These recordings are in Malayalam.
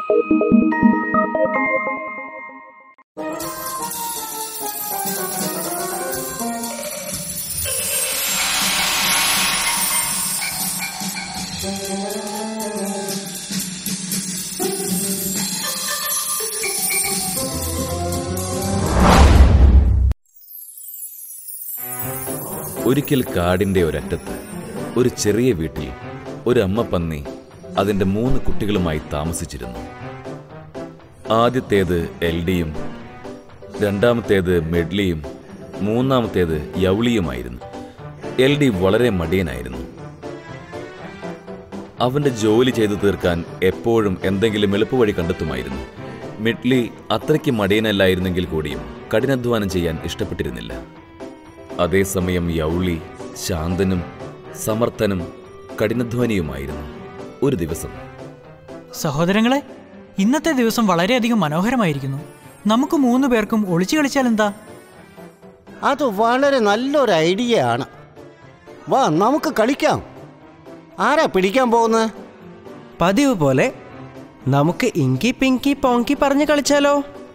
ഒരിക്കൽ കാടിന്റെ ഒരറ്റത്ത് ഒരു ചെറിയ വീട്ടിൽ ഒരു അമ്മ പന്നി അതിന്റെ മൂന്ന് കുട്ടികളുമായി താമസിച്ചിരുന്നു ആദ്യത്തേത് എൽഡിയും രണ്ടാമത്തേത് മെഡ്ലിയും മൂന്നാമത്തേത് യൗളിയുമായിരുന്നു എൽ ഡി വളരെ മടിയനായിരുന്നു അവന്റെ ജോലി ചെയ്തു തീർക്കാൻ എപ്പോഴും എന്തെങ്കിലും എളുപ്പവഴി കണ്ടെത്തുമായിരുന്നു മിഡ്ലി അത്രയ്ക്ക് മടിയനല്ലായിരുന്നെങ്കിൽ കൂടിയും കഠിനാധ്വാനം ചെയ്യാൻ ഇഷ്ടപ്പെട്ടിരുന്നില്ല അതേസമയം യൗളി ശാന്തനും സമർത്ഥനും കഠിനാധ്വാനിയുമായിരുന്നു ഒരു ദിവസം സഹോദരങ്ങളെ ഇന്നത്തെ ദിവസം വളരെയധികം മനോഹരമായിരിക്കുന്നു നമുക്ക് മൂന്ന് പേർക്കും ഒളിച്ചു കളിച്ചാൽ എന്താ അത് വളരെ നല്ലൊരു ഐഡിയ ആണ് വാ നമുക്ക് കളിക്കാം ആരാ പിടിക്കാൻ പോകുന്നത് പതിവ് പോലെ നമുക്ക് ഇങ്കി പിങ്കി പോങ്കി പറഞ്ഞ് കളിച്ചാലോ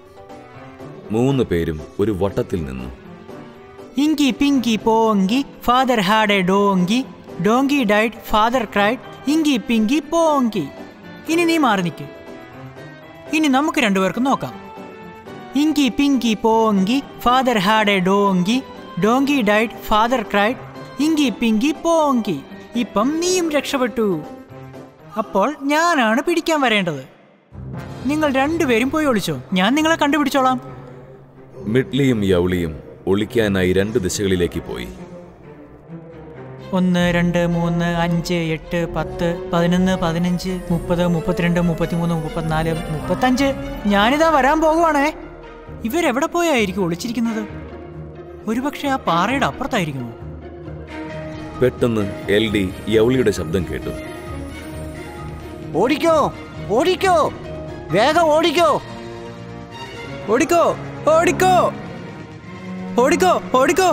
മൂന്ന് പേരും ഒരു വട്ടത്തിൽ നിന്നു inky pinky ponky father had a donkey donkey died father cried inky pinky ponky ഇനി നീ മാറി നിൽക്ക് ഇനി നമുക്ക് രണ്ടുപേർക്കും നോക്കാം inky pinky ponky father had a donkey donkey died father cried inky pinky ponky ഇപ്പം നീയും രക്ഷപ്പെട്ടു അപ്പോൾ ഞാനാണ് പിടിക്കാൻ വരേണ്ടത് നിങ്ങൾ രണ്ടുപേരും പോയി ഒളിച്ചോ ഞാൻ നിങ്ങളെ കണ്ടുപിടിച്ചോളാം മിഡ്ലിയും യൗളിയും ഒളിക്കാനായി രണ്ട് ദിശകളിലേക്ക് പോയി ഒന്ന് രണ്ട് മൂന്ന് അഞ്ച് എട്ട് പത്ത് പതിനൊന്ന് പതിനഞ്ച് മുപ്പത് മുപ്പത്തിരണ്ട് മുപ്പത്തിമൂന്ന് മുപ്പത്തിനാല് മുപ്പത്തഞ്ച് ഞാനിതാ വരാൻ പോകുവാണേ ഇവരെവിടെ പോയായിരിക്കും ഒളിച്ചിരിക്കുന്നത് ഒരുപക്ഷെ ആ പാറയുടെ അപ്പുറത്തായിരിക്കുമോ പെട്ടെന്ന് എൽ ഡി യൗളിയുടെ ശബ്ദം കേട്ടു ഓടിക്കോ ഓടിക്കോ വേഗം ഓടിക്കോ ഓടിക്കോ ഓടിക്കോ ഓടിക്കോ ഓടിക്കോ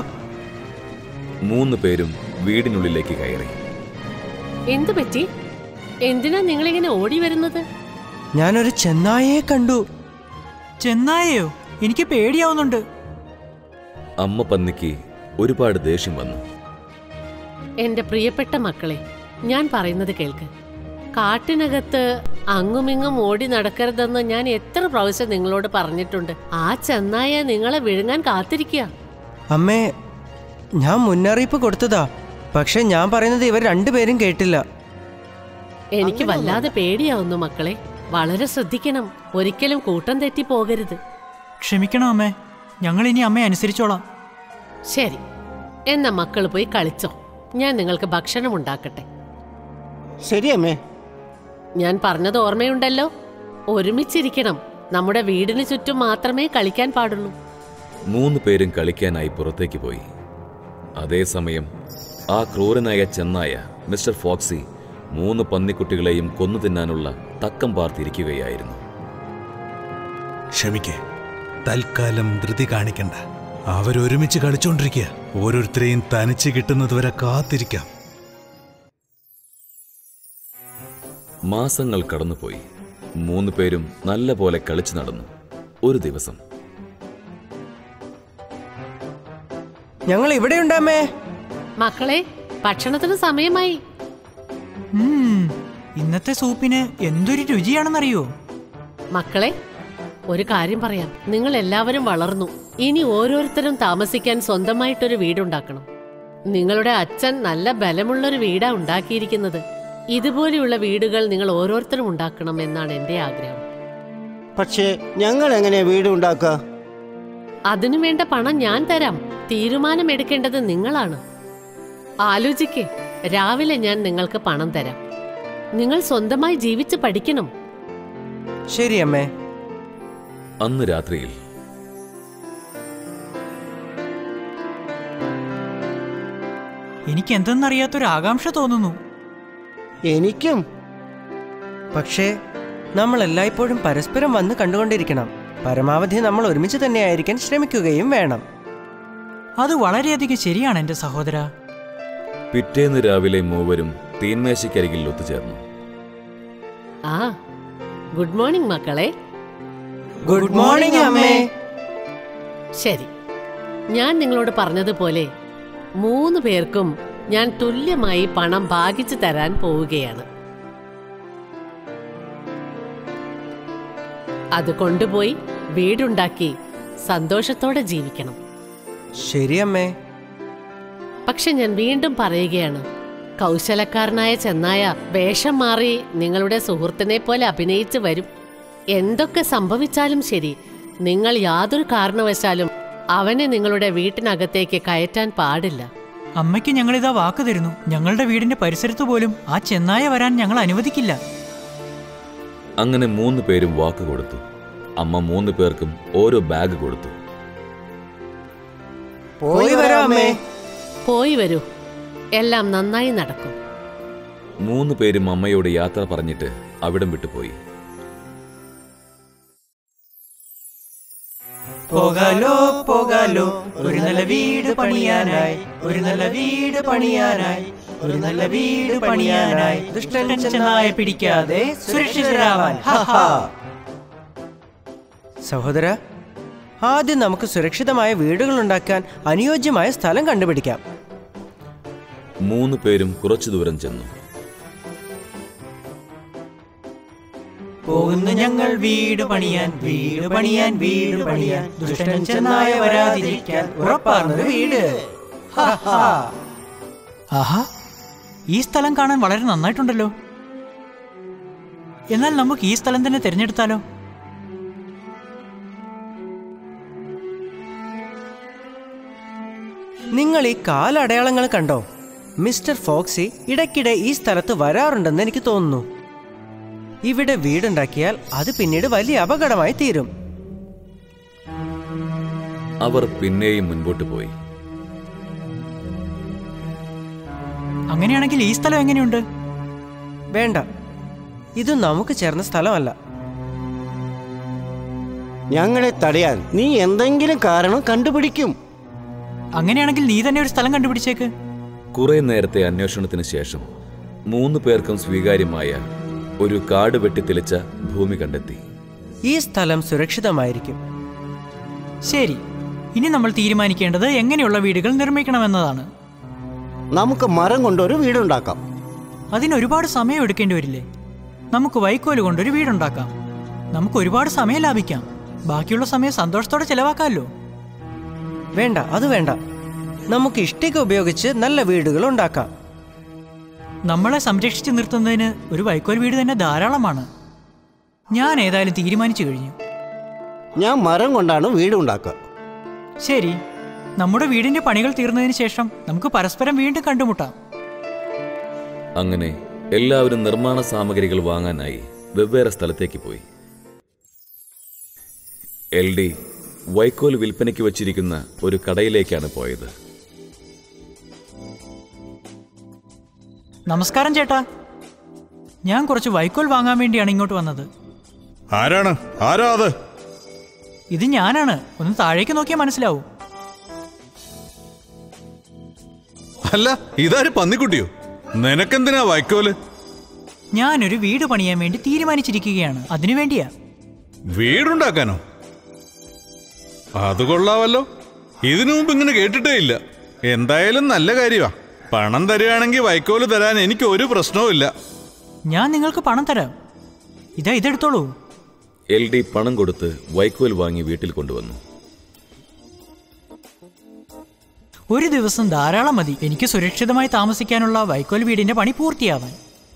മൂന്ന് പേരും വീടിനുള്ളിലേക്ക് കയറി എന്തു പറ്റി എന്തിനാ നിങ്ങളിങ്ങനെ ഓടി വരുന്നത് ഞാനൊരു ചെന്നായയെ കണ്ടു ചെന്നായയോ എനിക്ക് പേടിയാവുന്നുണ്ട് അമ്മ പന്നിക്ക് ഒരുപാട് ദേഷ്യം വന്നു എന്റെ പ്രിയപ്പെട്ട മക്കളെ ഞാൻ പറയുന്നത് കേൾക്ക് കാട്ടിനകത്ത് അങ്ങുമിങ്ങും ഓടി നടക്കരുതെന്ന് ഞാൻ എത്ര പ്രാവശ്യം നിങ്ങളോട് പറഞ്ഞിട്ടുണ്ട് ആ ചെന്നായ നിങ്ങളെ വിഴുങ്ങാൻ കാത്തിരിക്കുക അമ്മേ ഞാൻ മുന്നറിയിപ്പ് കൊടുത്തതാ പക്ഷെ ഞാൻ പറയുന്നത് ഇവർ രണ്ടുപേരും കേട്ടില്ല എനിക്ക് വല്ലാതെ പേടിയാവുന്നു മക്കളെ വളരെ ശ്രദ്ധിക്കണം ഒരിക്കലും കൂട്ടം തെറ്റി പോകരുത് ക്ഷമിക്കണം അമ്മേ ഞങ്ങൾ ഇനി അമ്മയെ അനുസരിച്ചോളാം ശരി എന്നാ മക്കൾ പോയി കളിച്ചോ ഞാൻ നിങ്ങൾക്ക് ഭക്ഷണം ഉണ്ടാക്കട്ടെ ശരിയമ്മേ ഞാൻ പറഞ്ഞത് ഓർമ്മയുണ്ടല്ലോ ഒരുമിച്ചിരിക്കണം നമ്മുടെ വീടിന് ചുറ്റും മാത്രമേ കളിക്കാൻ പാടുള്ളൂ മൂന്ന് പേരും കളിക്കാനായി പുറത്തേക്ക് പോയി അതേസമയം ആ ക്രൂരനായ ചെന്നായ മിസ്റ്റർ ഫോക്സി മൂന്ന് പന്നിക്കുട്ടികളെയും കൊന്നു തിന്നാനുള്ള തക്കം പാർത്തിരിക്കുകയായിരുന്നു ക്ഷമിക്കേ തൽക്കാലം ധൃതി കാണിക്കണ്ട അവരൊരുമിച്ച് കളിച്ചോണ്ടിരിക്കുക ഓരോരുത്തരെയും തനിച്ച് കിട്ടുന്നതുവരെ കാത്തിരിക്കാം മാസങ്ങൾ കടന്നുപോയി മൂന്ന് പേരും നല്ല പോലെ കളിച്ചു നടന്നു ഒരു ദിവസം ഞങ്ങൾ ഇവിടെ ഉണ്ടമ്മേ മക്കളെ ഭക്ഷണത്തിന് സമയമായി ഉം, ഇന്നത്തെ സൂപ്പിന് എന്തൊരു രുചിയാണെന്നറിയോ മക്കളെ ഒരു കാര്യം പറയാം നിങ്ങൾ എല്ലാവരും വളർന്നു ഇനി ഓരോരുത്തരും താമസിക്കാൻ സ്വന്തമായിട്ടൊരു വീടുണ്ടാക്കണം നിങ്ങളുടെ അച്ഛൻ നല്ല ബലമുള്ളൊരു വീടാ ഉണ്ടാക്കിയിരിക്കുന്നത് ഇതുപോലെയുള്ള വീടുകൾ നിങ്ങൾ ഓരോരുത്തരും ഉണ്ടാക്കണം എന്നാണ് എന്റെ ആഗ്രഹം പക്ഷേ ഞങ്ങൾ എങ്ങനെ വീട് ഉണ്ടാക്കുക അതിനു വേണ്ട പണം ഞാൻ തരാം തീരുമാനമെടുക്കേണ്ടത് നിങ്ങളാണ് ആലോചിക്കേ രാവിലെ ഞാൻ നിങ്ങൾക്ക് പണം തരാം നിങ്ങൾ സ്വന്തമായി ജീവിച്ച് പഠിക്കണം ശരി അമ്മേ അന്ന് രാത്രിയിൽ എനിക്ക് എന്തെന്നറിയാത്തൊരു ആകാംക്ഷ തോന്നുന്നു എനിക്കും പക്ഷേ നമ്മൾ എല്ലായ്പ്പോഴും പരസ്പരം വന്ന് കണ്ടുകൊണ്ടിരിക്കണം പരമാവധി നമ്മൾ ഒരുമിച്ച് തന്നെയായിരിക്കാൻ ശ്രമിക്കുകയും വേണം അത് വളരെയധികം ശരിയാണ് എൻ്റെ സഹോദര പിറ്റേന്ന് രാവിലെ മൂവരും തീന്മേശയ്ക്കരികിൽ ഒത്തുചേർന്നു ആ ഗുഡ് മോർണിംഗ് മക്കളെ ഗുഡ് മോർണിംഗ് അമ്മേ ശരി ഞാൻ നിങ്ങളോട് പറഞ്ഞതുപോലെ മൂന്ന് പേർക്കും ഞാൻ തുല്യമായി പണം ഭാഗിച്ചു തരാൻ പോവുകയാണ് അത് കൊണ്ടുപോയി വീടുണ്ടാക്കി സന്തോഷത്തോടെ ജീവിക്കണം ശരി അമ്മേ പക്ഷെ ഞാൻ വീണ്ടും പറയുകയാണ് കൗശലക്കാരനായ ചെന്നായ വേഷം മാറി നിങ്ങളുടെ സുഹൃത്തിനെ പോലെ അഭിനയിച്ചു വരും എന്തൊക്കെ സംഭവിച്ചാലും ശരി നിങ്ങൾ യാതൊരു കാരണവശാലും അവനെ നിങ്ങളുടെ വീട്ടിനകത്തേക്ക് കയറ്റാൻ പാടില്ല അമ്മയ്ക്ക് ഞങ്ങളിതാ വാക്ക് തരുന്നു ഞങ്ങളുടെ വീടിന്റെ പരിസരത്ത് പോലും ആ ചെന്നായ വരാൻ ഞങ്ങൾ അനുവദിക്കില്ല അങ്ങനെ മൂന്ന് പേരും വാക്ക് കൊടുത്തു അമ്മ മൂന്ന് പേർക്കും ഓരോ ബാഗ് കൊടുത്തു പോയി വരാം അമ്മേ പോയി വരൂ എല്ലാം നന്നായി നടക്കും മൂന്ന് പേരും അമ്മയോട് യാത്ര പറഞ്ഞിട്ട് അവിടം വിട്ടുപോയി പോകാലോ പോകാലോ ഒരു നല്ല വീട് പണിയാനായി ഒരു നല്ല വീട് പണിയാനായി ഒരു നല്ല വീട് പണിയാനായി ദുഷ്ടൻ ചെന്നായ പിടിക്കാതെ സുരക്ഷിതരാവാൻ ഹാ, ഹാ. സഹോദര ആദ്യം നമുക്ക് സുരക്ഷിതമായ വീടുകൾ ഉണ്ടാക്കാൻ അനുയോജ്യമായ സ്ഥലം കണ്ടുപിടിക്കാം മൂന്ന് പേരും കുറച്ചു ദൂരം ചെന്നു പോകുന്നു ഞങ്ങൾ വീട് പണിയാൻ വീട് പണിയാൻ വീട് പണിയാൻ ദുഷ്ടൻ ചെന്നായ വരാതിരിക്കാൻ ഉറപ്പാർന്നൊരു വീട് ഹാ, ഹാ. ആഹാ ഈ സ്ഥലം കാണാൻ വളരെ നന്നായിട്ടുണ്ടല്ലോ എന്നാൽ നമുക്ക് ഈ സ്ഥലം തന്നെ തിരഞ്ഞെടുത്താലോ നിങ്ങൾ ഈ കാലടയാളങ്ങൾ കണ്ടോ മിസ്റ്റർ ഫോക്സി ഇടയ്ക്കിടെ ഈ സ്ഥലത്ത് വരാറുണ്ടെന്ന് എനിക്ക് തോന്നുന്നു ഇവിടെ വീടുണ്ടാക്കിയാൽ അത് പിന്നീട് വലിയ അപകടമായി തീരും അവർ പിന്നെയും മുൻപോട്ട് പോയി അങ്ങനെയാണെങ്കിൽ ഈ സ്ഥലം എങ്ങനെയുണ്ട് വേണ്ട ഇത് നമുക്ക് ചേർന്ന സ്ഥലമല്ല ഞങ്ങളെ തടയാൻ നീ എന്തെങ്കിലും കാരണം കണ്ടുപിടിക്കും അങ്ങനെയാണെങ്കിൽ നീ തന്നെ ഒരു സ്ഥലം കണ്ടുപിടിച്ചേക്ക് കുറെ നേരത്തെ അന്വേഷണത്തിന് ശേഷം മൂന്ന് പേർക്കും സ്വീകാര്യമായ ഒരു കാട് വെട്ടിത്തെളിച്ച ഭൂമി കണ്ടെത്തി ഈ സ്ഥലം സുരക്ഷിതമായിരിക്കും ശരി ഇനി നമ്മൾ തീരുമാനിക്കേണ്ടത് എങ്ങനെയുള്ള വീടുകൾ നിർമ്മിക്കണമെന്നതാണ് നമുക്ക് മരം കൊണ്ടൊരു വീടുണ്ടാക്കാം അതിന് ഒരുപാട് സമയം എടുക്കേണ്ടി വരില്ലേ നമുക്ക് വൈക്കോല് കൊണ്ടൊരു വീടുണ്ടാക്കാം നമുക്ക് ഒരുപാട് സമയം ലാഭിക്കാം ബാക്കിയുള്ള സമയം സന്തോഷത്തോടെ ചെലവാക്കാമല്ലോ വേണ്ട അത് വേണ്ട നമുക്ക് ഇഷ്ടിക ഉപയോഗിച്ച് നല്ല വീടുകൾ ഉണ്ടാക്കാം നമ്മളെ സംരക്ഷിച്ചു നിർത്തുന്നതിന് ഒരു വൈക്കോൽ വീട് തന്നെ ധാരാളമാണ് ഞാൻ ഏതായാലും തീരുമാനിച്ചു കഴിഞ്ഞു ഞാൻ മരം കൊണ്ടാണ് വീടുണ്ടാക്കുക ശരി നമ്മുടെ വീടിന്റെ പണികൾ തീർന്നതിന് ശേഷം നമുക്ക് പരസ്പരം വീണ്ടും കണ്ടുമുട്ടാം അങ്ങനെ എല്ലാവരും നിർമ്മാണ സാമഗ്രികൾ വാങ്ങാനായി വെവ്വേറെ സ്ഥലത്തേക്ക് പോയി എൽ ഡി വൈക്കോൽ വിൽപ്പനയ്ക്ക് വച്ചിരിക്കുന്ന ഒരു കടയിലേക്കാണ് പോയത് നമസ്കാരം ചേട്ടാ ഞാൻ കുറച്ച് വൈക്കോൽ വാങ്ങാൻ വേണ്ടിയാണ് ഇങ്ങോട്ട് വന്നത് ആരാണ് ആരാ അത് ഇത് ഞാനാണ് ഒന്ന് താഴേക്ക് നോക്കിയാൽ മനസ്സിലാവും അല്ല ഇതാര് പന്നിക്കുട്ടിയോ നിനക്കെന്തിനാ വൈക്കോല് ഞാനൊരു വീട് പണിയാൻ വേണ്ടി തീരുമാനിച്ചിരിക്കുകയാണ് അതിനു വേണ്ടിയാ വീടുണ്ടാക്കാനോ അത് കൊള്ളാവല്ലോ ഇതിനു മുമ്പ് ഇങ്ങനെ കേട്ടിട്ടേ ഇല്ല എന്തായാലും നല്ല കാര്യമാ പണം തരികയാണെങ്കിൽ വൈക്കോല് തരാൻ എനിക്ക് ഒരു പ്രശ്നവും ഇല്ല ഞാൻ നിങ്ങൾക്ക് പണം തരാം ഇതാ ഇതെടുത്തോളൂ എൽ ഡി പണം കൊടുത്ത് വൈക്കോൽ വാങ്ങി വീട്ടിൽ കൊണ്ടുവന്നു ഒരു ദിവസം ധാരാളം മതി എനിക്ക് സുരക്ഷിതമായി താമസിക്കാനുള്ള വൈക്കോൽ വീടിന്റെ പണി പൂർത്തിയാവാൻ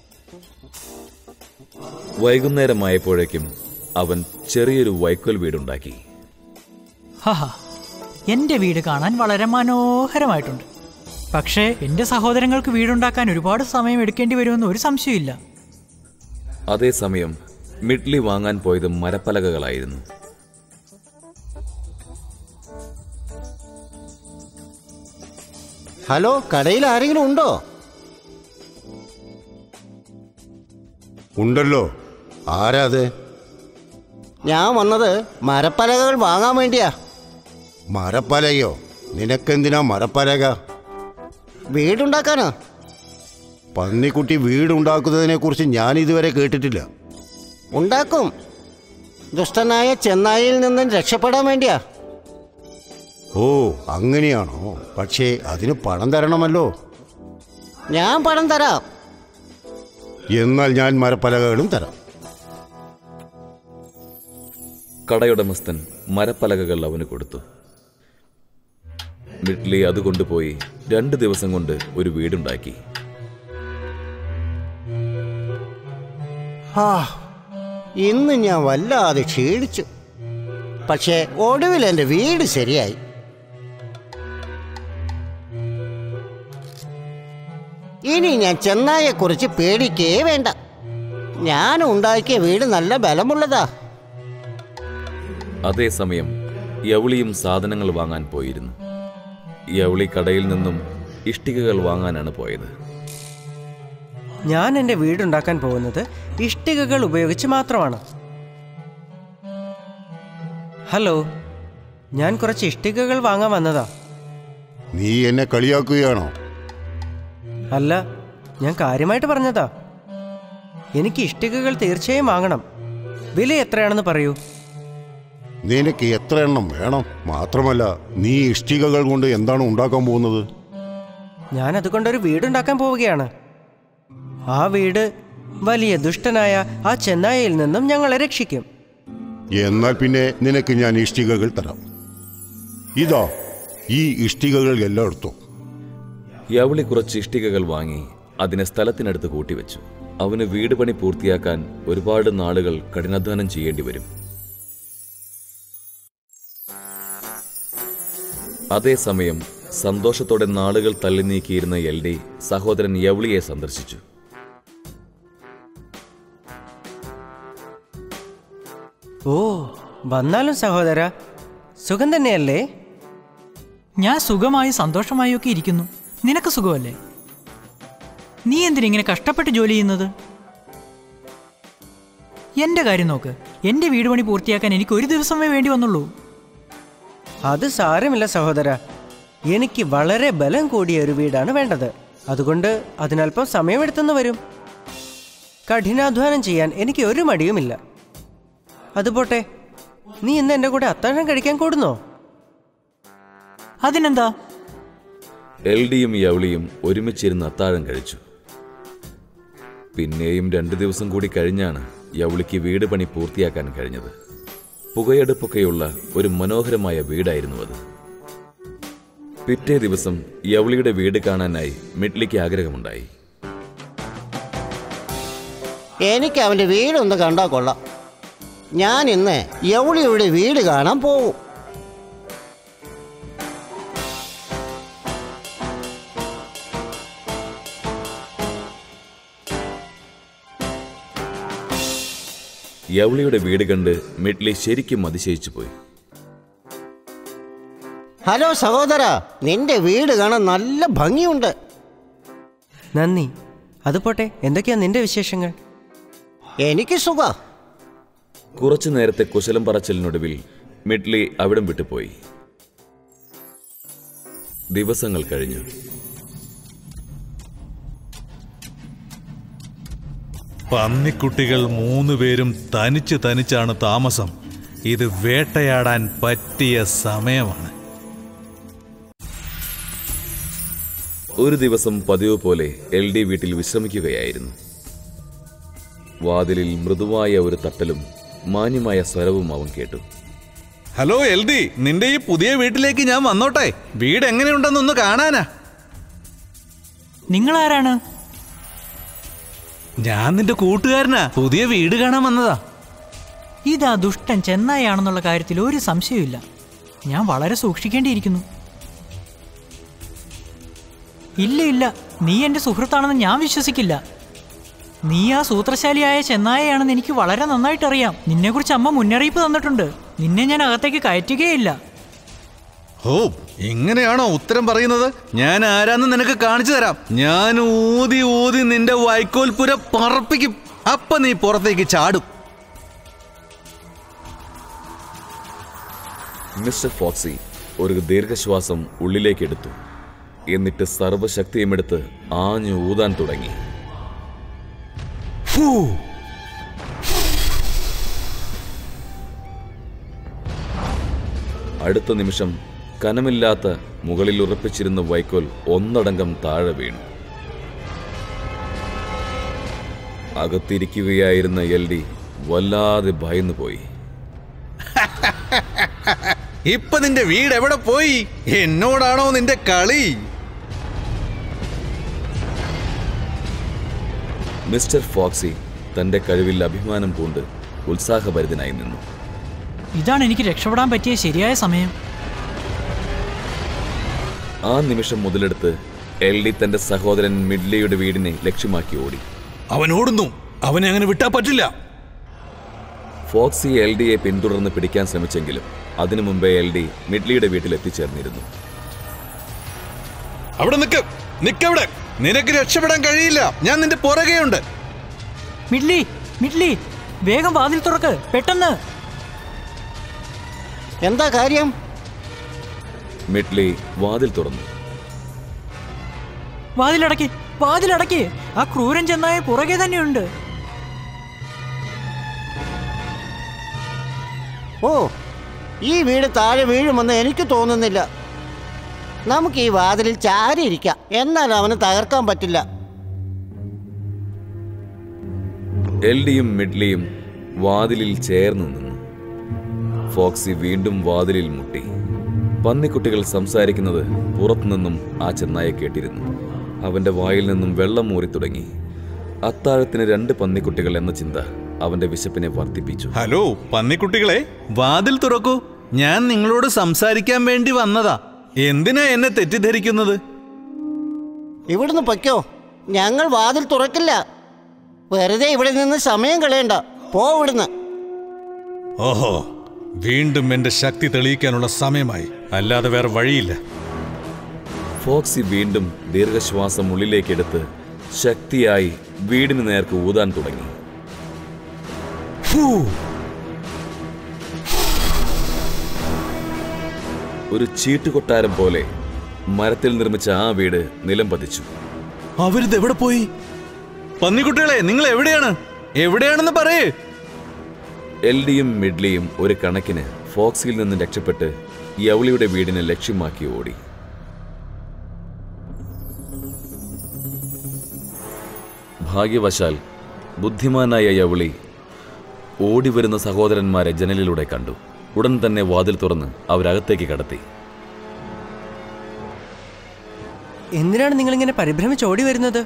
വൈകുന്നേരമായപ്പോഴേക്കും അവൻ ചെറിയൊരു വൈക്കോൽ വീടുണ്ടാക്കി ഹഹ എന്റെ വീട് കാണാൻ വളരെ മനോഹരമായിട്ടുണ്ട് പക്ഷേ എന്റെ സഹോദരങ്ങൾക്ക് വീടുണ്ടാക്കാൻ ഒരുപാട് സമയം എടുക്കേണ്ടി വരുമെന്ന് ഒരു സംശയമില്ല അതേസമയം മിഡ്ലി വാങ്ങാൻ പോയത് മരപ്പലകകളായിരുന്നു ഹലോ കടയിൽ ആരെങ്കിലും ഉണ്ടോ ഉണ്ടല്ലോ ആരാ അത് ഞാൻ വന്നത് മരപ്പലകകൾ വാങ്ങാൻ വേണ്ടിയാ മരപ്പലയോ നിനക്കെന്തിനാ മരപ്പലക വീടുണ്ടാക്കാനാ പന്നിക്കുട്ടി വീടുണ്ടാക്കുന്നതിനെ കുറിച്ച് ഞാൻ ഇതുവരെ കേട്ടിട്ടില്ല ഉണ്ടാക്കും ദുഷ്ടനായ ചെന്നായിയിൽ നിന്നും രക്ഷപ്പെടാൻ വേണ്ടിയാ ഓ അങ്ങനെയാണോ പക്ഷേ അതിന് പണം തരണമല്ലോ ഞാൻ പണം തരാം എന്നാൽ ഞാൻ മരപ്പലകകളും തരാം കടയുടമസ്ഥൻ മരപ്പലകകൾ അവന് കൊടുത്തു മിഡ്ലി അത് കൊണ്ടുപോയി രണ്ട് ദിവസം കൊണ്ട് ഒരു വീടുണ്ടാക്കി ആ ഇന്ന് ഞാൻ വല്ലാതെ ക്ഷീണിച്ചു പക്ഷേ ഒടുവിൽ എൻ്റെ വീട് ശരിയായി ഇനി ഞാൻ ചെന്നായെക്കുറിച്ച് പേടിക്കേ വേണ്ട ഞാൻ ഉണ്ടാക്കിയ വീട് നല്ല ബലമുള്ളതാ അതേസമയം യവളിയും സാധനങ്ങൾ വാങ്ങാൻ പോയിരുന്നു യവളി കടയിൽ നിന്നും ഇഷ്ടികകൾ വാങ്ങാനാണ് പോയത് ഞാൻ എൻ്റെ വീടുണ്ടാക്കാൻ പോകുന്നത് ഇഷ്ടികകൾ ഉപയോഗിച്ച് മാത്രമാണ് ഹലോ ഞാൻ കുറച്ച് ഇഷ്ടികകൾ വാങ്ങാൻ വന്നതാ നീ എന്നെ കളിയാക്കുകയാണോ അല്ല ഞാൻ കാര്യമായിട്ട് പറഞ്ഞതാ എനിക്ക് ഇഷ്ടികകൾ തീർച്ചയായും വാങ്ങണം വില എത്രയാണെന്ന് പറയൂ നിനക്ക് എത്ര എണ്ണം വേണം മാത്രമല്ല നീ ഇഷ്ടികകൾ കൊണ്ട് എന്താണ് ഉണ്ടാക്കാൻ പോകുന്നത് ഞാൻ അതുകൊണ്ടൊരു വീടുണ്ടാക്കാൻ പോവുകയാണ് ആ വീട് വലിയ ദുഷ്ടനായ ആ ചെന്നായയിൽ നിന്നും ഞങ്ങളെ രക്ഷിക്കും എന്നാൽ പിന്നെ നിനക്ക് ഞാൻ ഇഷ്ടികകൾ തരാം ഇതാ ഈ ഇഷ്ടികകൾ എല്ലാം എടുത്തോ യവളി കുറച്ച് ഇഷ്ടികകൾ വാങ്ങി അതിനെ സ്ഥലത്തിനടുത്ത് കൂട്ടിവെച്ചു അവന് വീട് പണി പൂർത്തിയാക്കാൻ ഒരുപാട് നാളുകൾ കഠിനാധ്വാനം ചെയ്യേണ്ടി വരും അതേസമയം സന്തോഷത്തോടെ നാളുകൾ തള്ളി നീക്കിയിരുന്ന എൽ ഡി സഹോദരൻ യവളിയെ സന്ദർശിച്ചു ഓ വന്നാലും സഹോദര സുഖം തന്നെയല്ലേ ഞാൻ സുഖമായി സന്തോഷമായി ഒക്കെ ഇരിക്കുന്നു നിനക്ക് സുഖമല്ലേ നീ എന്തിനിങ്ങനെ കഷ്ടപ്പെട്ട് ജോലി ചെയ്യുന്നത് എന്റെ കാര്യം നോക്ക് എന്റെ വീട് പണി പൂർത്തിയാക്കാൻ എനിക്ക് ഒരു ദിവസമേ വേണ്ടി വന്നുള്ളൂ അത് സാരമില്ല സഹോദര എനിക്ക് വളരെ ബലം കൂടിയ ഒരു വീടാണ് വേണ്ടത് അതുകൊണ്ട് അതിനല്പം സമയമെടുത്തെന്ന് വരും കഠിനാധ്വാനം ചെയ്യാൻ എനിക്ക് ഒരു മടിയുമില്ല അതുപോട്ടെ നീ ഇന്ന് എൻ്റെ കൂടെ അത്താഴം കഴിക്കാൻ കൂടുന്നോ അതിനെന്താ എൽ ഡിയും യവളിയും ഒരുമിച്ചിരുന്ന് അത്താഴം കഴിച്ചു പിന്നെയും രണ്ടു ദിവസം കൂടി കഴിഞ്ഞാണ് യവളിക്ക് വീട് പണി പൂർത്തിയാക്കാൻ കഴിഞ്ഞത് പുകയെടുപ്പൊക്കെയുള്ള ഒരു മനോഹരമായ വീടായിരുന്നു അത് പിറ്റേ ദിവസം യവളിയുടെ വീട് കാണാനായി മിഡ്ലിക്ക് ആഗ്രഹമുണ്ടായി എനിക്ക് അവൻ്റെ വീടൊന്ന് കണ്ടാൽ കൊള്ളാം ഞാൻ ഇന്ന് യൗളിയുടെ വീട് കാണാൻ പോവും യവളിയുടെ വീട് കണ്ട് മിഡ്ലി ശരിക്കും അതിശയിച്ചു പോയി ഹലോ സഹോദര നിന്റെ വീട് കാണാൻ നല്ല ഭംഗിയുണ്ട് നന്ദി അതുപോട്ടെ എന്തൊക്കെയാ നിന്റെ വിശേഷങ്ങൾ എനിക്ക് സുഖ കുറച്ചു നേരത്തെ കുശലം പറച്ചിലിനൊടുവിൽ മിഡ്ലി അവിടം വിട്ടുപോയി ദിവസങ്ങൾ കഴിഞ്ഞു പന്നിക്കുട്ടികൾ മൂന്ന് പേരും തനിച്ച് തനിച്ചാണ് താമസം ഇത് വേട്ടയാടാൻ പറ്റിയ സമയമാണ് ഒരു ദിവസം പതിവ് പോലെ എൽ ഡി വീട്ടിൽ വിശ്രമിക്കുകയായിരുന്നു വാതിലിൽ മൃദുവായ ഒരു തട്ടലും മാന്യമായ സ്വരവും അവൻ കേട്ടു ഹലോ എൽ ഡി നിന്റെ ഈ പുതിയ വീട്ടിലേക്ക് ഞാൻ വന്നോട്ടെ വീട് എങ്ങനെയുണ്ടെന്നൊന്ന് കാണാനാ നിങ്ങളാരാണ് ഞാൻ നിന്റെ കൂട്ടുകാരനാ പുതിയ വീട് കാണാൻ വന്നതാ ഇതാ ദുഷ്ടൻ ചെന്നായാണെന്നുള്ള കാര്യത്തിൽ ഒരു സംശയമില്ല ഞാൻ വളരെ സൂക്ഷിക്കേണ്ടിയിരിക്കുന്നു ഇല്ല ഇല്ല നീ എൻ്റെ സുഹൃത്താണെന്ന് ഞാൻ വിശ്വസിക്കില്ല നീ ആ സൂത്രശാലിയായ ചെന്നായയാണെന്ന് എനിക്ക് വളരെ നന്നായിട്ട് അറിയാം നിന്നെക്കുറിച്ച് അമ്മ മുന്നറിയിപ്പ് തന്നിട്ടുണ്ട് നിന്നെ ഞാൻ അകത്തേക്ക് കയറ്റുകയില്ല ഓ ഇങ്ങനെയാണോ ഉത്തരം പറയുന്നത് ഞാൻ ആരാന്ന് നിനക്ക് കാണിച്ചു തരാം ഞാൻ ഊതി ഊതി നിന്റെ വൈക്കോൽപുര പറപ്പിക്കും അപ്പൊ നീ പുറത്തേക്ക് ചാടും മിസ്റ്റർ ഫോക്സി ഒരു ദീർഘശ്വാസം ഉള്ളിലേക്കെടുത്തു എന്നിട്ട് സർവശക്തിയും എടുത്ത് ആഞ്ഞു ഊതാൻ തുടങ്ങി അടുത്ത നിമിഷം കനമില്ലാത്ത മുകളിൽ ഉറപ്പിച്ചിരുന്ന വൈക്കോൽ ഒന്നടങ്കം താഴെ വീണു അകത്തിരിക്കുകയായിരുന്ന എൽ ഡി വല്ലാതെ ഭയന്നു പോയി ഇപ്പൊ നിന്റെ വീട് എവിടെ പോയി എന്നോടാണോ നിന്റെ കളി മിസ്റ്റർ ഫോക്സി തന്റെ കഴിവിൽ അഭിമാനം പൂണ്ട് ഉത്സാഹഭരിതനായി നിന്നു ഇതാണ് എനിക്ക് രക്ഷപ്പെടാൻ പറ്റിയ ശരിയായ സമയം ആ നിമിഷം മുതലെടുത്ത് എൽ ഡി തന്റെ സഹോദരൻ മിഡ്ലിയുടെ വീടിനെ ലക്ഷ്യമാക്കി ഓടി അവൻ ഓടുന്നു അവനെ അങ്ങനെ വിട്ടാ പറ്റില്ല ഫോക്സി എൽ ഡിയെ പിന്തുടർന്ന് പിടിക്കാൻ ശ്രമിച്ചെങ്കിലും അതിനു മുമ്പേ എൽ ഡി മിഡ്ലിയുടെ വീട്ടിൽ എത്തിച്ചേർന്നിരുന്നു അവിടെ നിക്ക് നിക്കവിടെ നിനക്ക് രക്ഷപ്പെടാൻ കഴിയില്ല ഞാൻ നിന്റെ പുറകെയുണ്ട് മിഡ്ലി മിഡ്ലി വേഗം വാതിൽ തുറക്ക് പെട്ടെന്ന് എന്താ കാര്യം മിഡ്ലി വാതിൽ തുറന്നു വാതിലടക്കി വാതിലടക്കി ആ ക്രൂരൻ ചെന്നായ പുറകെ തന്നെയുണ്ട് ഓ ഈ വീട് താഴെ വീഴുമെന്ന് എനിക്ക് തോന്നുന്നില്ല നമുക്ക് ഈ വാതിലിൽ ചാരിയിരിക്കാം എന്നാൽ അവന് തകർക്കാൻ പറ്റില്ല എൽ ഡിയും മിഡ്ലിയും വാതിലിൽ ചേർന്ന് നിന്നു ഫോക്സി വീണ്ടും വാതിലിൽ മുട്ടി പന്നിക്കുട്ടികൾ സംസാരിക്കുന്നത് പുറത്തുനിന്നും ആ ചെന്നായ കേട്ടിരുന്നു അവന്റെ വായിൽ നിന്നും വെള്ളം മൂറി തുടങ്ങി അത്താഴത്തിന് രണ്ട് പന്നിക്കുട്ടികൾ എന്ന ചിന്ത അവന്റെ വിശപ്പിനെ വർദ്ധിപ്പിച്ചു ഹലോ പന്നിക്കുട്ടികളെ വാതിൽ തുറക്കൂ ഞാൻ നിങ്ങളോട് സംസാരിക്കാൻ വേണ്ടി വന്നതാ എന്തിനാ എന്നെ തെറ്റിദ്ധരിക്കുന്നത് ഇവിടുന്ന് പൊയ്ക്കോ ഞങ്ങൾ വാതിൽ തുറക്കില്ല വെറുതെ ഇവിടെ നിന്ന് സമയം കളയണ്ട പോ ഇവിടുന്ന് ഓഹോ വീണ്ടും എന്റെ ശക്തി തെളിയിക്കാനുള്ള സമയമായി അല്ലാതെ വേറെ വഴിയില്ല ഫോക്സി വീണ്ടും ദീർഘശ്വാസം ഉള്ളിലേക്കെടുത്ത് ശക്തിയായി വീടിന് നേർക്ക് ഊതാൻ തുടങ്ങി ഒരു ചീട്ടുകൊട്ടാരം പോലെ മരത്തിൽ നിർമ്മിച്ച ആ വീട് നിലം പതിച്ചു അവരിത് എവിടെ പോയി പന്നിക്കുട്ടികളെ നിങ്ങൾ എവിടെയാണ് എവിടെയാണെന്ന് പറയേ എൽ ഡിയും മിഡ്ലിയും ഒരു കണക്കിന് ഫോക്സിൽ നിന്ന് രക്ഷപ്പെട്ട് യവളിയുടെ വീടിനെ ലക്ഷ്യമാക്കി ഓടി ഭാഗ്യവശാൽ ബുദ്ധിമാനായ യവളി ഓടിവരുന്ന സഹോദരന്മാരെ ജനലിലൂടെ കണ്ടു ഉടൻ തന്നെ വാതിൽ തുറന്ന് അവരകത്തേക്ക് കടത്തി എന്തിനാണ് നിങ്ങളിങ്ങനെ പരിഭ്രമിച്ച് ഓടി വരുന്നത്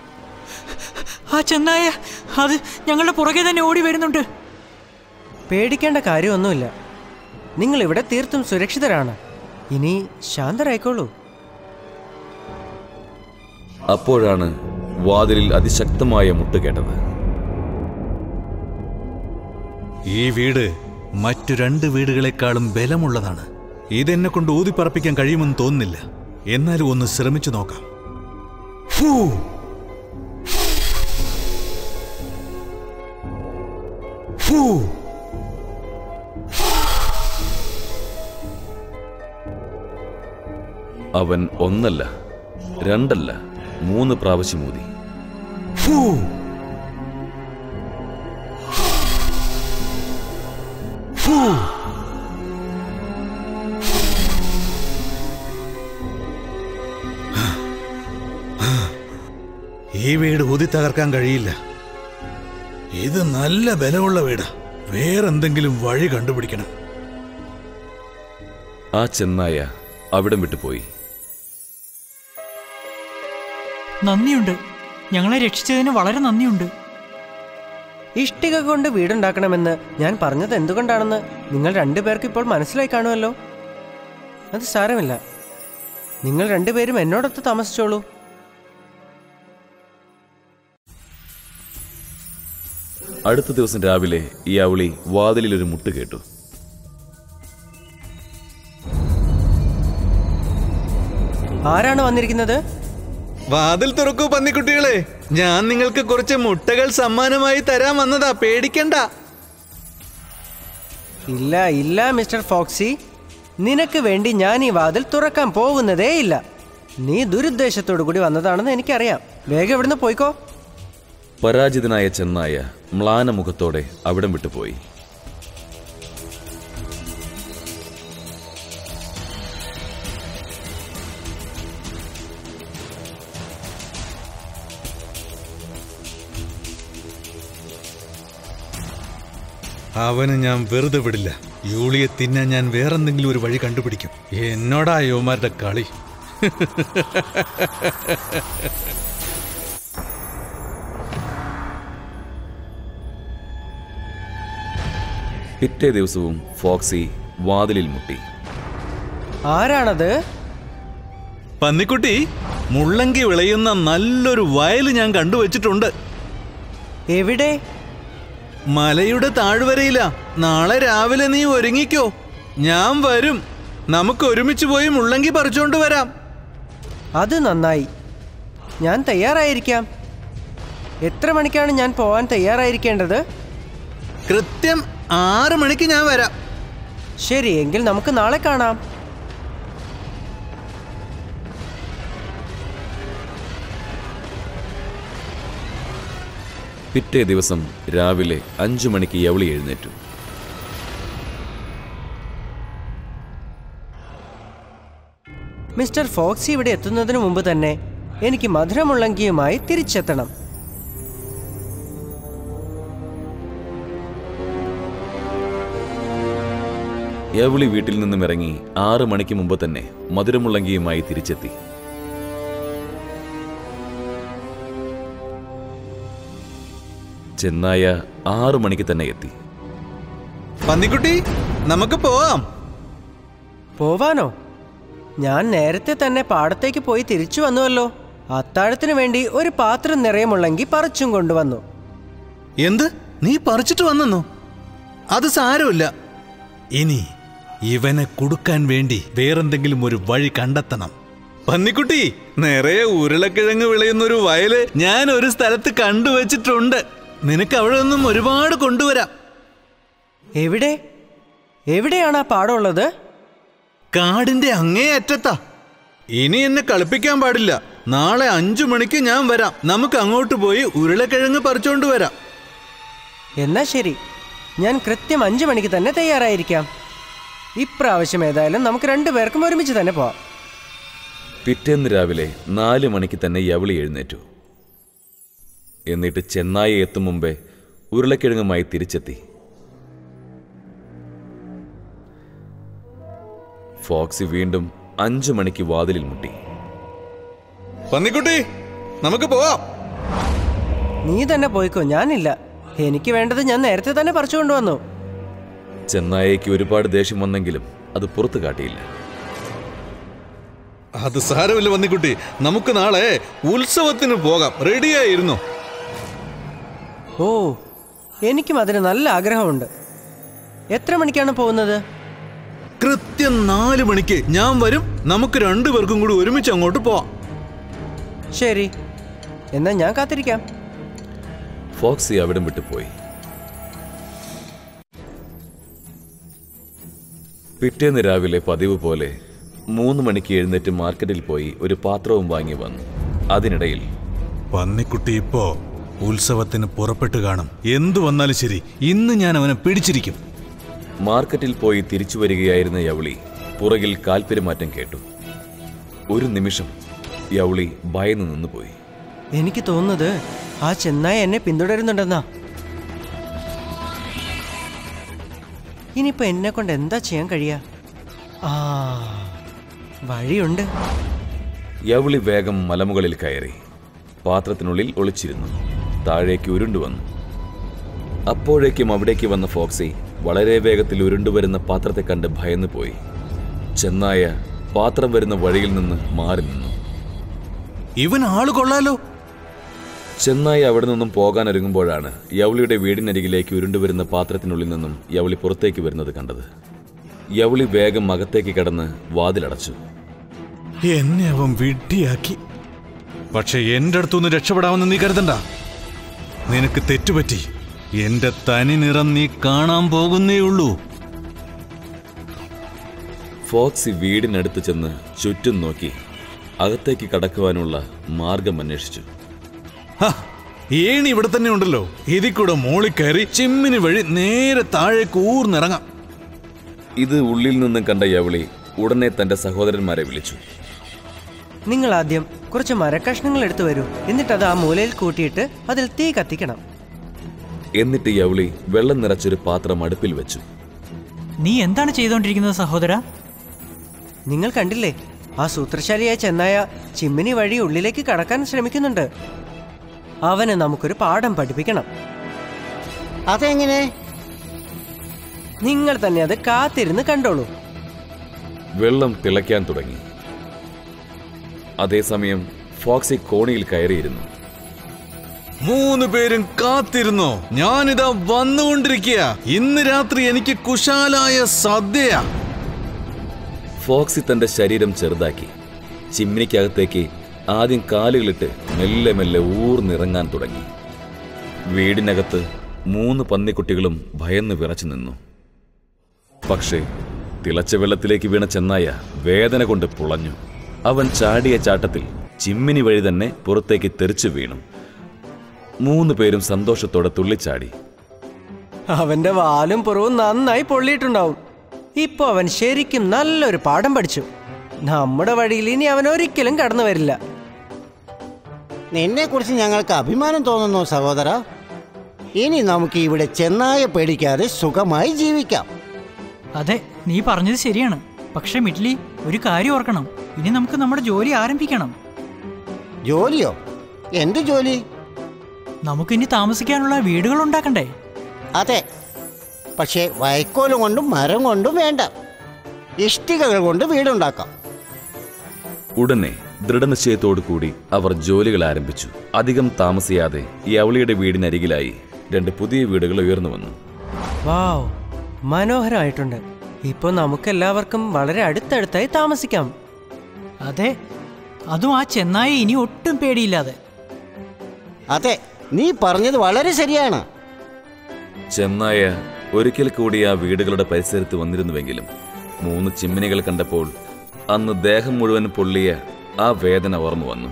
ആ ചെന്നായ അത് ഞങ്ങളുടെ പുറകെ തന്നെ ഓടി വരുന്നുണ്ട് പേടിക്കേണ്ട കാര്യമൊന്നുമില്ല നിങ്ങൾ ഇവിടെ തീർത്തും സുരക്ഷിതരാണ് ഇനി ശാന്തരായിക്കോളൂ അപ്പോഴാണ് വാതിലിൽ അതിശക്തമായ മുട്ട് കേട്ടത് ഈ വീട് മറ്റു രണ്ട് വീടുകളെക്കാളും ബലമുള്ളതാണ് ഇതെന്നെ കൊണ്ട് ഊതിപ്പറപ്പിക്കാൻ കഴിയുമെന്ന് തോന്നുന്നില്ല എന്നാലും ഒന്ന് ശ്രമിച്ചു നോക്കാം ഫൂ. ഫൂ. അവൻ ഒന്നല്ല രണ്ടല്ല മൂന്ന് പ്രാവശ്യം ഊതി ഫൂ. ഫൂ. ഈ വീട് ഊതി തകർക്കാൻ കഴിയില്ല ഇത് നല്ല ബലമുള്ള വീടാ വേറെന്തെങ്കിലും വഴി കണ്ടുപിടിക്കണം ആ ചെന്നായ അവിടം വിട്ടുപോയി നന്ദിയുണ്ട് ഞങ്ങളെ രക്ഷിച്ചതിന് വളരെ നന്ദിയുണ്ട് ഇഷ്ടിക കൊണ്ട് വീടുണ്ടാക്കണമെന്ന് ഞാൻ പറഞ്ഞത് എന്തുകൊണ്ടാണെന്ന് നിങ്ങൾ രണ്ടുപേർക്ക് ഇപ്പോൾ മനസ്സിലായി കാണുമല്ലോ അത് സാരമില്ല നിങ്ങൾ രണ്ടുപേരും എന്നോടൊത്ത് താമസിച്ചോളൂ അടുത്ത ദിവസം രാവിലെ ഈ അവളി വാതിലിൽ ഒരു മുട്ട് കേട്ടു ആരാണ് വന്നിരിക്കുന്നത് വാതിൽ തുറക്കൂ പന്നിക്കുട്ടികളെ ഞാൻ നിങ്ങൾക്ക് കുറച്ച് മുട്ടകൾ സമ്മാനമായി തരാൻ വന്നതാ പേടിക്കണ്ട ഇല്ല ഇല്ല മിസ്റ്റർ ഫോക്സി നിനക്ക് വേണ്ടി ഞാൻ ഈ വാതിൽ തുറക്കാൻ പോകുന്നതേ ഇല്ല നീ ദുരുദ്ദേശത്തോടു കൂടി വന്നതാണെന്ന് എനിക്കറിയാം വേഗം ഇവിടുന്ന് പോയിക്കോ പരാജിതനായ ചെന്നായ മ്ലാന മുഖത്തോടെ അവിടം വിട്ടുപോയി അവന് ഞാൻ വെറുതെ വിടില്ല യൂളിയെ തിന്നാൻ ഞാൻ വേറെന്തെങ്കിലും ഒരു വഴി കണ്ടുപിടിക്കും എന്നോടാ യുവമാരുടെ കളി പിറ്റേ ദിവസവും ഫോക്സി വാതിലിൽ മുട്ടി ആരാണത് പന്നിക്കുട്ടി മുള്ളങ്കി വിളയുന്ന നല്ലൊരു വയൽ ഞാൻ കണ്ടുവച്ചിട്ടുണ്ട് എവിടെ മലയുടെ താഴ്വരയില നാളെ രാവിലെ നീ ഒരുങ്ങിക്കോ ഞാൻ വരും നമുക്ക് ഒരുമിച്ച് പോയി മുള്ളങ്കി പറിച്ചുകൊണ്ട് വരാം അത് നന്നായി ഞാൻ തയ്യാറായിരിക്കാം എത്ര മണിക്കാണ് ഞാൻ പോവാൻ തയ്യാറായിരിക്കേണ്ടത് കൃത്യം ആറ് മണിക്ക് ഞാൻ വരാം ശരി എങ്കിൽ നമുക്ക് നാളെ കാണാം പിറ്റേ ദിവസം രാവിലെ അഞ്ചു മണിക്ക് യവളി എഴുന്നേറ്റു മിസ്റ്റർ ഫോക്സി ഇവിടെ എത്തുന്നതിന് മുമ്പ് തന്നെ എനിക്ക് മധുരമുള്ളങ്കിയുമായി തിരിച്ചെത്തണം യവളി വീട്ടിൽ നിന്നും ഇറങ്ങി ആറ് മണിക്ക് മുമ്പ് തന്നെ മധുരമുള്ളങ്കിയുമായി തിരിച്ചെത്തി ചെന്നായ ആറു മണിക്ക് തന്നെ എത്തി പന്നിക്കുട്ടി നമുക്ക് പോവാം പോവാനോ ഞാൻ നേരത്തെ തന്നെ പാടത്തേക്ക് പോയി തിരിച്ചു വന്നുവല്ലോ അത്താഴത്തിനു വേണ്ടി ഒരു പാത്രം നിറയെ മുള്ളങ്കി പറിച്ചും കൊണ്ടുവന്നു എന്ത് നീ പറിച്ചിട്ട് വന്നെന്നോ അത് സാരമില്ല ഇനി ഇവനെ കൊടുക്കാൻ വേണ്ടി വേറെന്തെങ്കിലും ഒരു വഴി കണ്ടെത്തണം പന്നിക്കുട്ടി നിറയെ ഉരുളക്കിഴങ്ങ് വിളയുന്ന ഒരു വയല് ഞാൻ ഒരു സ്ഥലത്ത് കണ്ടുവച്ചിട്ടുണ്ട് നിനക്ക് അവിടെ നിന്നും ഒരുപാട് കൊണ്ടുവരാം എവിടെ എവിടെയാണ് ആ പാടമുള്ളത് കാടിന്റെ അങ്ങേ അറ്റത്താ ഇനി എന്നെ കളിപ്പിക്കാൻ പാടില്ല നാളെ അഞ്ചു മണിക്ക് ഞാൻ വരാം നമുക്ക് അങ്ങോട്ട് പോയി ഉരുളക്കിഴങ്ങ് പറിച്ചോണ്ട് വരാം എന്നാ ശരി ഞാൻ കൃത്യം അഞ്ചു മണിക്ക് തന്നെ തയ്യാറായിരിക്കാം ഇപ്രാവശ്യം ഏതായാലും നമുക്ക് രണ്ടുപേർക്കും ഒരുമിച്ച് തന്നെ പോവാം പിറ്റേന്ന് രാവിലെ നാല് മണിക്ക് തന്നെ യവളി എഴുന്നേറ്റു എന്നിട്ട് ചെന്നായി എത്തും മുമ്പേ ഉരുളക്കിഴങ്ങുമായി തിരിച്ചെത്തി ഫോക്സി വീണ്ടും അഞ്ചു മണിക്ക് വാതിലിൽ മുട്ടി പന്നിക്കുട്ടി നമുക്ക് പോവാം നീ തന്നെ പോയിക്കോ ഞാനില്ല എനിക്ക് വേണ്ടത് ഞാൻ നേരത്തെ തന്നെ പറിച്ചു കൊണ്ടുവന്നു ചെന്നായയ്ക്ക് ഒരുപാട് ദേഷ്യം വന്നെങ്കിലും അത് പുറത്തു കാട്ടിയില്ല അത് സാരമില്ല പന്നിക്കുട്ടി നമുക്ക് നാളെ ഉത്സവത്തിന് പോകാം റെഡിയായിരുന്നു ഓ എനിക്കും അതിന് നല്ല ആഗ്രഹമുണ്ട് എത്ര മണിക്കാണ് പോകുന്നത് കൃത്യം നാല് മണിക്ക് ഞാൻ വരും നമുക്ക് രണ്ടുപേർക്കും കൂടി ഒരുമിച്ച് അങ്ങോട്ട് പോവാം ശരി എന്നാൽ ഞാൻ കാത്തിരിക്കാം ഫോക്സി അവിടം വിട്ടു പോയി പിറ്റേന്ന് രാവിലെ പതിവ് പോലെ മൂന്ന് മണിക്ക് എഴുന്നേറ്റ് മാർക്കറ്റിൽ പോയി ഒരു പാത്രവും വാങ്ങി വന്നു അതിനിടയിൽ പന്നിക്കുട്ടി ഇപ്പോ ഉത്സവത്തിന് പുറപ്പെട്ടു കാണും എന്തു വന്നാലും ശരി ഇന്ന് ഞാൻ അവനെ പിടിച്ചിരിക്കും മാർക്കറ്റിൽ പോയി തിരിച്ചു വരികയായിരുന്ന യവളി പുറകിൽ കാൽപ്പെരുമാറ്റം കേട്ടു ഒരു നിമിഷം യവളി ഭയന്നു നിന്നുപോയി എനിക്ക് തോന്നുന്നത് ആ ചെന്നായ എന്നെ പിന്തുടരുന്നുണ്ടെന്നാ ഇനിയിപ്പോ എന്നെ കൊണ്ട് എന്താ ചെയ്യാൻ കഴിയാ ആ വഴിയുണ്ട് യവളി വേഗം മലമുകളിൽ കയറി പാത്രത്തിനുള്ളിൽ ഒളിച്ചിരുന്നു താഴേക്ക് ഉരുണ്ടുവന്നു അപ്പോഴേക്കും അവിടേക്ക് വന്ന ഫോക്സി വളരെ വേഗത്തിൽ ഉരുണ്ടുവരുന്ന പാത്രത്തെ കണ്ട് ഭയന്നു പോയി ചെന്നായ പാത്രം വരുന്ന വഴിയിൽ നിന്ന് മാറി നിന്നു ഇവൻ ആള് കൊള്ളാലോ ചെന്നായി അവിടെ നിന്നും പോകാനൊരുങ്ങുമ്പോഴാണ് യവളിയുടെ വീടിനരികിലേക്ക് ഉരുണ്ടുവരുന്ന പാത്രത്തിനുള്ളിൽ നിന്നും യവളി പുറത്തേക്ക് വരുന്നത് കണ്ടത് യവളി വേഗം അകത്തേക്ക് കടന്ന് വാതിലടച്ചു എന്നെ അവൻ വിഡ്ഢിയാക്കി പക്ഷെ എന്റെ അടുത്തുനിന്ന് രക്ഷപ്പെടാമെന്ന് നീ കരുതണ്ട നിനക്ക് തെറ്റുപറ്റി എന്റെ തനി നിറം നീ കാണാൻ പോകുന്നേ ഉള്ളൂ ഫോക്സി വീടിനടുത്ത് ചെന്ന് ചുറ്റും നോക്കി അകത്തേക്ക് കടക്കുവാനുള്ള മാർഗം അന്വേഷിച്ചു ഹ, ഏണി ഇവിടെ തന്നെ ഉണ്ടല്ലോ ഇതിൽ കൂടെ മോളിൽ കയറി ചിമ്മിന് വഴി നേരെ താഴേക്ക് ഊർന്നിറങ്ങാം ഇത് ഉള്ളിൽ നിന്നും കണ്ട യവളി ഉടനെ തന്റെ സഹോദരന്മാരെ വിളിച്ചു നിങ്ങൾ ആദ്യം കുറച്ച് മരക്കഷ്ണങ്ങൾ എടുത്തു വരൂ എന്നിട്ട് അത് ആ മൂലയിൽ കൂട്ടിയിട്ട് അതിൽ തീ കത്തിക്കണം എന്നിട്ട് യവളി വെള്ളം നിറച്ചൊരു പാത്രം അടുപ്പിൽ വെച്ചു നീ എന്താണ് ചെയ്തുകൊണ്ടിരിക്കുന്നത് സഹോദര നിങ്ങൾ കണ്ടില്ലേ ആ സൂത്രശാലിയായ ചെന്നായ ചിമ്മിനി വഴി ഉള്ളിലേക്ക് കടക്കാൻ ശ്രമിക്കുന്നുണ്ട് അവന് നമുക്കൊരു പാഠം പഠിപ്പിക്കണം അതെങ്ങനെ നിങ്ങൾ തന്നെ അത് കാത്തിരുന്ന് കണ്ടോളൂ വെള്ളം തിളയ്ക്കാൻ തുടങ്ങി അതേസമയം ഫോക്സി കോണിയിൽ കയറിയിരുന്നു മൂന്ന് പേരും കാത്തിരുന്നോ ഞാനിതാ വന്നുകൊണ്ടിരിക്കുക ഇന്ന് രാത്രി എനിക്ക് കുശാലായ സദ്യയാ ഫോക്സി തന്റെ ശരീരം ചെറുതാക്കി ചിമ്മിനിക്കകത്തേക്ക് ആദ്യം കാലുകളിട്ട് മെല്ലെ മെല്ലെ ഊർന്നിറങ്ങാൻ തുടങ്ങി വീടിനകത്ത് മൂന്ന് പന്നിക്കുട്ടികളും ഭയന്ന് വിറച്ചു നിന്നു പക്ഷേ തിളച്ച വെള്ളത്തിലേക്ക് വീണ ചെന്നായ വേദന കൊണ്ട് പുളഞ്ഞു അവൻ ചാടിയ ചാട്ടത്തിൽ ചിമ്മിനി വഴി തന്നെ പുറത്തേക്ക് തെറിച്ചു വീണു മൂന്ന് പേരും സന്തോഷത്തോടെ തുള്ളിച്ചാടി അവന്റെ വാലും പുറവും നന്നായി പൊള്ളിയിട്ടുണ്ടാവും ഇപ്പൊ അവൻ ശരിക്കും നല്ലൊരു പാഠം പഠിച്ചു നമ്മുടെ വഴിയിൽ ഇനി അവൻ ഒരിക്കലും കടന്നു വരില്ല നിന്നെ കുറിച്ച് ഞങ്ങൾക്ക് അഭിമാനം തോന്നുന്നു സഹോദര ഇനി നമുക്ക് ഇവിടെ ചെന്നായ പേടിക്കാതെ സുഖമായി ജീവിക്കാം അതെ നീ പറഞ്ഞത് ശരിയാണ് പക്ഷെ മിഡ്ലി ഒരു കാര്യം ഓർക്കണം ഇനി നമുക്ക് നമ്മുടെ ജോലി ആരംഭിക്കണം ജോലിയോ എന്ത് ജോലി നമുക്കിനി താമസിക്കാനുള്ള വീടുകൾ ഉണ്ടാക്കണ്ടേ അതെ പക്ഷേ വൈക്കോല് കൊണ്ടും മരം കൊണ്ടും വേണ്ട ഇഷ്ടികകൾ കൊണ്ട് വീടുണ്ടാക്കാം ഉടനെ ദൃഢനിശ്ചയത്തോടു കൂടി അവർ ജോലികൾ ആരംഭിച്ചു അധികം താമസിയാതെ യവളിയുടെ വീടിനരികിലായി രണ്ട് പുതിയ വീടുകൾ ഉയർന്നു വന്നു വാവ് മനോഹരമായിട്ടുണ്ട് ഇപ്പൊ നമുക്കെല്ലാവർക്കും വളരെ അടുത്തടുത്തായി താമസിക്കാം അതെ അതും ആ ചെന്നായി ഇനി ഒട്ടും പേടിയില്ലാതെ അതെ നീ പറഞ്ഞത് വളരെ ശരിയാണ് ചെന്നായ ഒരിക്കൽ കൂടി ആ വീടുകളുടെ പരിസരത്ത് വന്നിരുന്നുവെങ്കിലും മൂന്ന് ചിമ്മിനികൾ കണ്ടപ്പോൾ അന്ന് ദേഹം മുഴുവൻ പൊള്ളിയ ആ വേദന ഓർമ്മ വന്നു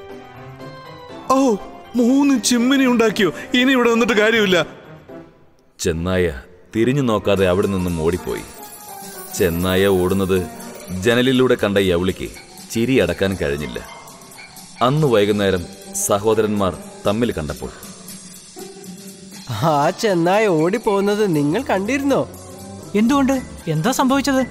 ഓ മൂന്ന് ചിമ്മിനി ഉണ്ടാക്കിയോ ഇനി ഇവിടെ വന്നിട്ട് കാര്യമില്ല ചെന്നായ തിരിഞ്ഞു നോക്കാതെ അവിടെ നിന്നും ഓടിപ്പോയി ചെന്നായ ഓടുന്നത് ജനലിലൂടെ കണ്ട യവളിക്ക് ചിരി അടക്കാൻ കഴിഞ്ഞില്ല അന്ന് വൈകുന്നേരം സഹോദരന്മാർ തമ്മിൽ കണ്ടപ്പോൾ ആ ചെന്നായ ഓടിപ്പോകുന്നത് നിങ്ങൾ കണ്ടിരുന്നോ എന്തുകൊണ്ട് എന്താ സംഭവിച്ചത്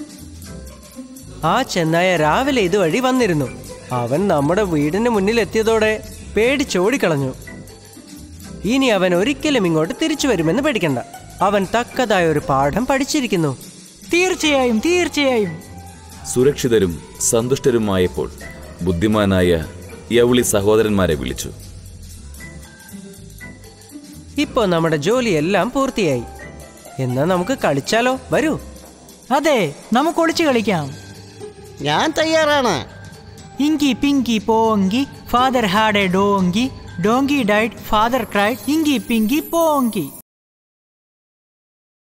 ആ ചെന്നായ രാവിലെ ഇതുവഴി വന്നിരുന്നു അവൻ നമ്മുടെ വീടിന് മുന്നിൽ എത്തിയതോടെ പേടിച്ചോടിക്കളഞ്ഞു ഇനി അവൻ ഒരിക്കലും ഇങ്ങോട്ട് തിരിച്ചു വരുമെന്ന് പേടിക്കണ്ട അവൻ തക്കതായ ഒരു പാഠം പഠിച്ചിരിക്കുന്നു തീർച്ചയായും തീർച്ചയായും സുരക്ഷിതരും സന്തുഷ്ടരുമായപ്പോൾ ബുദ്ധിമാനായ യവളി സഹോദരന്മാരെ വിളിച്ചു ഇപ്പോൾ നമ്മുടെ ജോലിയെല്ലാം പൂർത്തിയായി എന്നാ നമുക്ക് കളിച്ചാലോ വരൂ അതെ നമുക്ക് ഒളിച്ചു കളിക്കാം ഞാൻ തയ്യാറാണ് inky pinky ponky father had a donkey donkey died father cried inky pinky പോങ്കി